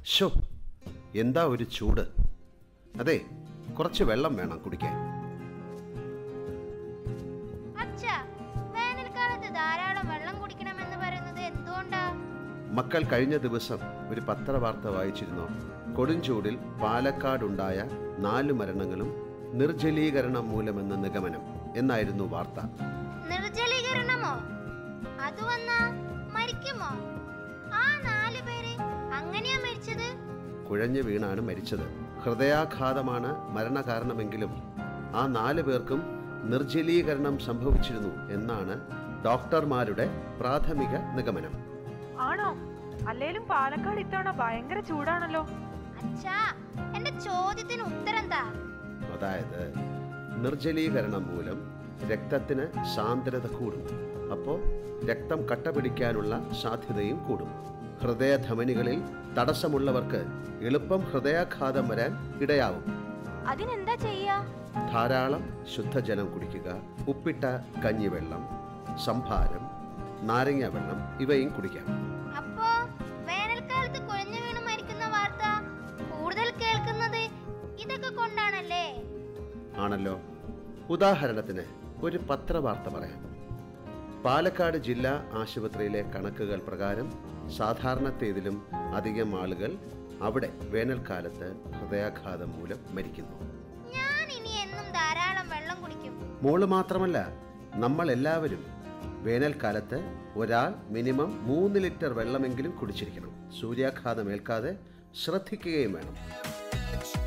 show എന്താ ഒരു ചൂട് അതെ കുറച്ച് വെള്ളം വേണം കുടിക്കാൻ അച്ഛാ വേനൽക്കാലത്ത് ധാരാളം വെള്ളം കുടിക്കണമെന്ന് പറയുന്നത് എന്തുകൊണ്ടാ മക്കൾ കഴിഞ്ഞ ദിവസം ഒരു പത്രവാർത്ത വായിച്ചിരുന്നോ കൊടുംചൂടിൽ പാലക്കാടുണ്ടായ നാല് മരണങ്ങളും നിർജ്ജലീകരണം മൂലമെന്ന നിഗമനം എന്നായിരുന്നു വാർത്ത നിർജ്ജലീകരണമോ അത് വന്നാ മരിക്കുമോ ആ നാല് പേര് അങ്ങനെയാ മരിച്ചത് കുഴഞ്ഞു വീണാണ് മരിച്ചത് ഹൃദയാഘാതമാണ് മരണകാരണമെങ്കിലും ആ നാല് പേർക്കും നിർജ്ജലീകരണം സംഭവിച്ചിരുന്നു എന്നാണ് ഡോക്ടർമാരുടെ പ്രാഥമിക നിഗമനം ആണോ അല്ലേലും പാലക്കാട് ഇത്തവണ ഭയങ്കര ചൂടാണല്ലോ അച്ഛാ എന്റെ ചോദ്യത്തിന് ഉത്തരം താ അതായത് നിർജ്ജലീകരണം മൂലം രക്തത്തിന് സാന്ദ്രത കൂടും അപ്പോൾ രക്തം കട്ട പിടിക്കാനുള്ള സാധ്യതയും കൂടും ഹൃദയധമനികളിൽ തടസ്സമുള്ളവർക്ക് എളുപ്പം ഹൃദയാഘാതം വരാൻ ഇടയാവും അതിനെന്താ ചെയ്യാ ധാരാളം ശുദ്ധജലം കുടിക്കുക ഉപ്പിട്ട കഞ്ഞിവെള്ളം സംഭാരം നാരങ്ങ വെള്ളം ഇവയും കുടിക്കാം അപ്പോ വേനൽക്കാലത്ത് കുഴഞ്ഞു വീണ് മരിക്കുന്ന വാർത്ത കൂടുതൽ കേൾക്കുന്നത് ഇതൊക്കെ കൊണ്ടാണല്ലേ ആണല്ലോ ഉദാഹരണത്തിന് ഒരു പത്രവാർത്ത പറയാം പാലക്കാട് ജില്ലാ ആശുപത്രിയിലെ കണക്കുകൾ പ്രകാരം സാധാരണത്തേതിലും അധികം ആളുകൾ അവിടെ വേനൽക്കാലത്ത് ഹൃദയാഘാതം മൂലം മരിക്കുന്നു ഞാൻ ഇനി എന്നും ധാരാളം വെള്ളം കുടിക്കും മോള് മാത്രമല്ല നമ്മൾ എല്ലാവരും വേനൽക്കാലത്ത് ഒരാൾ മിനിമം മൂന്ന് ലിറ്റർ വെള്ളമെങ്കിലും കുടിച്ചിരിക്കണം സൂര്യാഘാതം ഏൽക്കാതെ ശ്രദ്ധിക്കുകയും വേണം